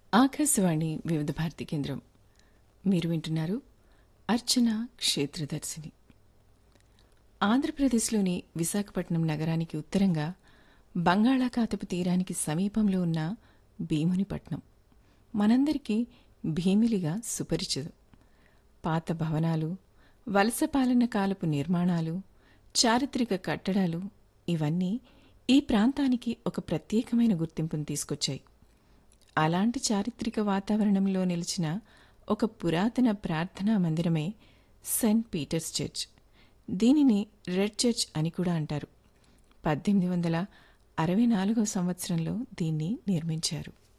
ఆకాశవాణి వివిధ భారతి కేంద్రం మీరు వింటున్నారు అర్చన క్షేత్రదర్శిని ఆంధ్రప్రదేశ్లోని విశాఖపట్నం నగరానికి ఉత్తరంగా బంగాళాఖాతపు తీరానికి సమీపంలో ఉన్న భీమునిపట్నం మనందరికీ భీమిలిగా సుపరిచితం పాత భవనాలు వలస పాలన కాలపు నిర్మాణాలు చారిత్రక కట్టడాలు ఇవన్నీ ఈ ప్రాంతానికి ఒక ప్రత్యేకమైన గుర్తింపును తీసుకొచ్చాయి అలాంటి చారిత్రక వాతావరణంలో నిలిచిన ఒక పురాతన ప్రార్థనా మందిరమే సెయింట్ పీటర్స్ చర్చ్ దీనిని రెడ్ చర్చ్ అని కూడా అంటారు పద్దెనిమిది వందల అరవై నాలుగవ సంవత్సరంలో దీన్ని నిర్మించారు